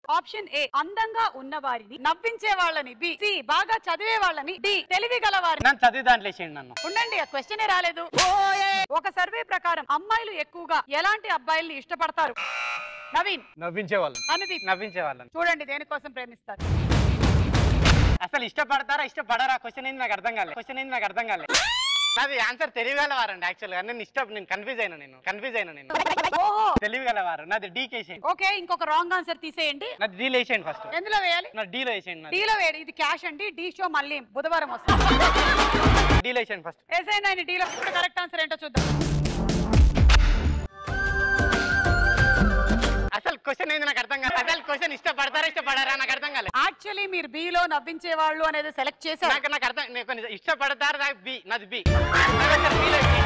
Option A అందంగా ఉన్న వారిని నవ్వించే వాళ్ళని బి సి బాగా చదివే వాళ్ళని డి తెలివి గల వారిని నన్ను చదివి దాంట్లో వేసేయండి నన్ను ఉండండి ఆ క్వశ్చనే రాలేదు ఒక సర్వే ప్రకారం అమ్మాయిలు ఎక్కువగా ఎలాంటి అబ్బాయిల్ని ఇష్టపడతారు నవీన్ నవ్వించే వాళ్ళని అనుదీప్ నవ్వించే వాళ్ళని చూడండి దేనికోసం ప్రేమిస్తారు అసలు ఇష్టపడతారా ఇష్టపడరా క్వశ్చన్ ఏంది నాకు అర్థం కాలేదు క్వశ్చన్ ఏంది నాకు అర్థం కాలేదు నాది ఆన్సర్ తెలివిగలవారండి యాక్చువల్గా నేను ఇష్టం నేను కన్ఫ్యూజ్ అయినా నేను కన్ఫ్యూజ్ అయినా నేను ఓహో తెలివిగలవారు నాది డీ వేసేయండి ఓకే ఇంకొక రాంగ్ ఆన్సర్ తీసేయండి నాది డీలో వేసేయండి ఫస్ట్ ఎందులో వేయాలి నా డీలో వేసేయండి నాది డీలో వేయండి ఇది క్యాష్ అండి డీ షో మళ్ళీ బుధవారం వస్తుంది డీలో వేసేయండి ఫస్ట్ వేసేయండి ఆయన డీలో ఇప్పుడు కరెక్ట్ ఆన్సర్ ఏంటో చూద్దాం అసలు క్వశ్చన్ ఏంది నాకు అర్థం కాలేదు అసలు క్వశ్చన్ ఇష్టపడతారా ఇష్టపడరా నాకు అర్థం కాలేదు యాక్చువల్లీ మీరు B లో నవ్వించే వాళ్ళు అనేది సెలెక్ట్ చేశారు నాకు నాకు అర్థం నేను కొన్ని ఇష్టపడతారా నాకు బి నాది బి నాకు అసలు B లో వేసేయండి.